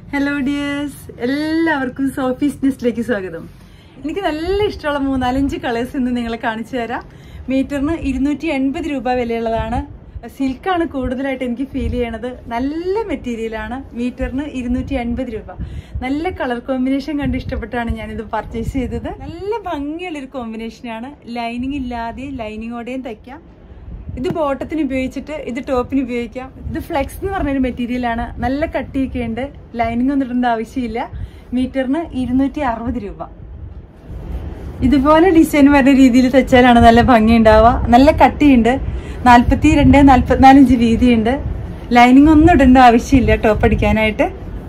hello dears എല്ലാവർക്കും Sophie's നെസ്റ്റിലേക്ക് സ്വാഗതം എനിക്ക് നല്ല ഇഷ്ടമുള്ള മൂന്നാലഞ്ച് കളേഴ്സ് ഇന്ന് നിങ്ങളെ കാണിച്ചു തരാം മീറ്ററിന് ഇരുന്നൂറ്റി എൺപത് രൂപ വിലയുള്ളതാണ് സിൽക്കാണ് കൂടുതലായിട്ട് എനിക്ക് ഫീൽ ചെയ്യണത് നല്ല മെറ്റീരിയലാണ് മീറ്ററിന് ഇരുന്നൂറ്റി എൺപത് രൂപ നല്ല കളർ കോമ്പിനേഷൻ കണ്ട് ഇഷ്ടപ്പെട്ടാണ് ഞാനിത് പർച്ചേസ് ചെയ്തത് നല്ല ഭംഗിയുള്ളൊരു കോമ്പിനേഷനാണ് ലൈനിങ് ഇല്ലാതെ ലൈനിങ്ങോടെയും തയ്ക്കാം ഇത് ബോട്ടത്തിന് ഉപയോഗിച്ചിട്ട് ഇത് ടോപ്പിന് ഉപയോഗിക്കാം ഇത് ഫ്ലെക്സ് എന്ന് പറഞ്ഞൊരു മെറ്റീരിയലാണ് നല്ല കട്ടിയൊക്കെ ഉണ്ട് ലൈനിങ് ഒന്നും ഇടേണ്ട ആവശ്യമില്ല മീറ്ററിന് ഇരുന്നൂറ്റി അറുപത് രൂപ ഇതുപോലെ ഡിസൈൻ വരുന്ന രീതിയിൽ തെച്ചാലാണ് നല്ല ഭംഗി ഉണ്ടാവുക നല്ല കട്ടിയുണ്ട് നാൽപ്പത്തി രണ്ട് നാൽപ്പത്തിനാല് ഇഞ്ച് വീതിയുണ്ട് ലൈനിങ് ഒന്നും ഇടേണ്ട ആവശ്യമില്ല ടോപ്പ് അടിക്കാനായിട്ട്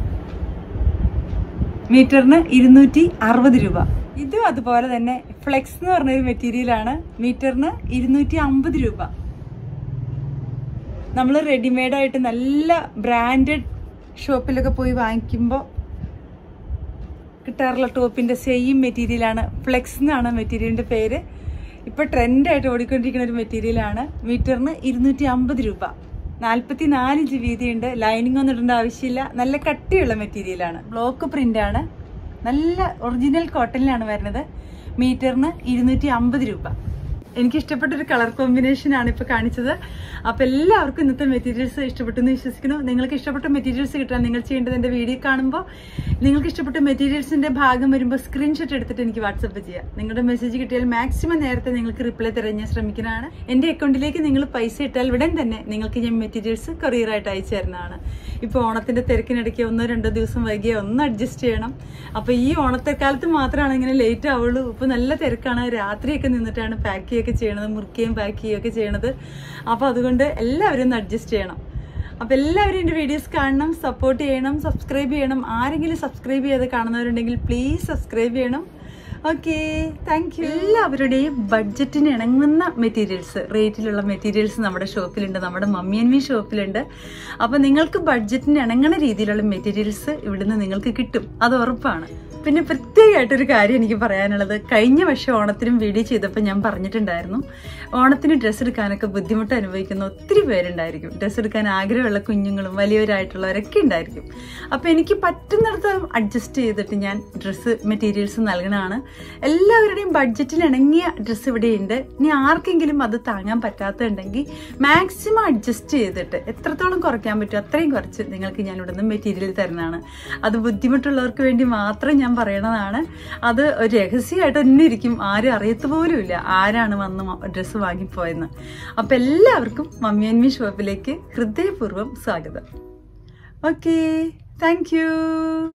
മീറ്ററിന് ഇരുന്നൂറ്റി അറുപത് രൂപ ഇതും അതുപോലെ തന്നെ ഫ്ലെക്സ് എന്ന് പറഞ്ഞൊരു മെറ്റീരിയലാണ് മീറ്ററിന് ഇരുന്നൂറ്റി അമ്പത് രൂപ നമ്മൾ റെഡിമെയ്ഡ് ആയിട്ട് നല്ല ബ്രാൻഡഡ് ഷോപ്പിലൊക്കെ പോയി വാങ്ങിക്കുമ്പോൾ കിട്ടാറുള്ള ടോപ്പിന്റെ സെയിം മെറ്റീരിയലാണ് ഫ്ലെക്സ് എന്നാണ് മെറ്റീരിയലിന്റെ പേര് ഇപ്പൊ ട്രെൻഡായിട്ട് ഓടിക്കൊണ്ടിരിക്കുന്ന ഒരു മെറ്റീരിയലാണ് മീറ്ററിന് ഇരുന്നൂറ്റി അമ്പത് രൂപ നാൽപ്പത്തി നാല് ഇഞ്ച് വീതിയുണ്ട് ലൈനിങ് ഒന്നും ഇടേണ്ട ആവശ്യമില്ല നല്ല കട്ടിയുള്ള മെറ്റീരിയലാണ് ബ്ലോക്ക് പ്രിന്റ് ആണ് നല്ല ഒറിജിനൽ കോട്ടണിലാണ് വരുന്നത് മീറ്ററിന് ഇരുന്നൂറ്റി അമ്പത് രൂപ എനിക്ക് ഇഷ്ടപ്പെട്ട ഒരു കളർ കോമ്പിനേഷൻ ആണ് ഇപ്പൊ കാണിച്ചത് അപ്പൊ എല്ലാവർക്കും ഇന്നത്തെ മെറ്റീരിയൽസ് ഇഷ്ടപ്പെട്ടു എന്ന് വിശ്വസിക്കുന്നു നിങ്ങൾക്ക് ഇഷ്ടപ്പെട്ട മെറ്റീരിയൽസ് കിട്ടാൻ നിങ്ങൾ ചെയ്യേണ്ടത് എന്റെ വീഡിയോ കാണുമ്പോൾ നിങ്ങൾക്ക് ഇഷ്ടപ്പെട്ട മെറ്റീരിയൽസിന്റെ ഭാഗം വരുമ്പോൾ സ്ക്രീൻഷോട്ട് എടുത്തിട്ട് എനിക്ക് വാട്സപ്പ് ചെയ്യാം നിങ്ങളുടെ മെസ്സേജ് കിട്ടിയാൽ മാക്സിമം നേരത്തെ നിങ്ങൾക്ക് റിപ്ലൈ തരാൻ ഞാൻ ശ്രമിക്കുന്നതാണ് എന്റെ അക്കൗണ്ടിലേക്ക് നിങ്ങൾ പൈസ ഇട്ടാൽ ഉടൻ തന്നെ നിങ്ങൾക്ക് ഞാൻ മെറ്റീരിയൽസ് കൊറിയർ ആയിട്ട് അയച്ചു തരുന്നതാണ് ഇപ്പൊ ഓണത്തിന്റെ തിരക്കിനിടയ്ക്ക് ഒന്നോ രണ്ടോ ദിവസം വൈകിയ ഒന്ന് അഡ്ജസ്റ്റ് ചെയ്യണം അപ്പൊ ഈ ഓണത്തെ കാലത്ത് മാത്രമാണ് ഇങ്ങനെ ലേറ്റ് ആവുള്ളൂ ഇപ്പൊ നല്ല തിരക്കാണ് രാത്രിയൊക്കെ നിന്നിട്ടാണ് പാക്ക് ചെയ്യുകയൊക്കെ ചെയ്യണത് മുറിക്കുകയും പാക്ക് ചെയ്യുകയൊക്കെ ചെയ്യണത് അപ്പൊ അതുകൊണ്ട് എല്ലാവരും ഒന്ന് അഡ്ജസ്റ്റ് ചെയ്യണം അപ്പൊ എല്ലാവരും എന്റെ വീഡിയോസ് കാണണം സപ്പോർട്ട് ചെയ്യണം സബ്സ്ക്രൈബ് ചെയ്യണം ആരെങ്കിലും സബ്സ്ക്രൈബ് ചെയ്ത് കാണുന്നവരുണ്ടെങ്കിൽ പ്ലീസ് സബ്സ്ക്രൈബ് ചെയ്യണം ഓക്കെ താങ്ക് യു എല്ലാവരുടെയും ബഡ്ജറ്റിന് ഇണങ്ങുന്ന മെറ്റീരിയൽസ് റേറ്റിലുള്ള മെറ്റീരിയൽസ് നമ്മുടെ ഷോപ്പിലുണ്ട് നമ്മുടെ മമ്മി ആൻഡ് മീ ഷോപ്പിലുണ്ട് അപ്പോൾ നിങ്ങൾക്ക് ബഡ്ജറ്റിന് ഇണങ്ങുന്ന രീതിയിലുള്ള മെറ്റീരിയൽസ് ഇവിടുന്ന് നിങ്ങൾക്ക് കിട്ടും അത് ഉറപ്പാണ് പിന്നെ പ്രത്യേകമായിട്ടൊരു കാര്യം എനിക്ക് പറയാനുള്ളത് കഴിഞ്ഞ വർഷം ഓണത്തിനും വീഡിയോ ചെയ്തപ്പോൾ ഞാൻ പറഞ്ഞിട്ടുണ്ടായിരുന്നു ഓണത്തിന് ഡ്രസ്സ് എടുക്കാനൊക്കെ ബുദ്ധിമുട്ട് അനുഭവിക്കുന്ന ഒത്തിരി പേരുണ്ടായിരിക്കും ഡ്രസ്സ് എടുക്കാൻ ആഗ്രഹമുള്ള കുഞ്ഞുങ്ങളും വലിയവരായിട്ടുള്ളവരൊക്കെ ഉണ്ടായിരിക്കും അപ്പോൾ എനിക്ക് പറ്റുന്നിടത്ത് അഡ്ജസ്റ്റ് ചെയ്തിട്ട് ഞാൻ ഡ്രസ്സ് മെറ്റീരിയൽസ് നൽകണതാണ് എല്ലാവരുടെയും ബഡ്ജറ്റിൽ ഇണങ്ങിയ ഡ്രസ്സ് ഇവിടെയുണ്ട് ഇനി ആർക്കെങ്കിലും അത് താങ്ങാൻ പറ്റാത്തുണ്ടെങ്കിൽ മാക്സിമം അഡ്ജസ്റ്റ് ചെയ്തിട്ട് എത്രത്തോളം കുറയ്ക്കാൻ പറ്റും അത്രയും കുറച്ച് നിങ്ങൾക്ക് ഞാൻ ഇവിടുന്ന് മെറ്റീരിയൽ തരുന്നതാണ് അത് ബുദ്ധിമുട്ടുള്ളവർക്ക് വേണ്ടി മാത്രം ഞാൻ പറയണതാണ് അത് ഒരു രഹസ്യമായിട്ട് തന്നെ ഇരിക്കും ആരും അറിയത്ത് പോലുമില്ല ആരാണ് വന്ന് ഡ്രസ്സ് വാങ്ങിപ്പോയെന്ന് അപ്പം എല്ലാവർക്കും മമ്മി ആൻഡ് മീ ഷോപ്പിലേക്ക് ഹൃദയപൂർവ്വം സ്വാഗതം ഓക്കെ താങ്ക് യു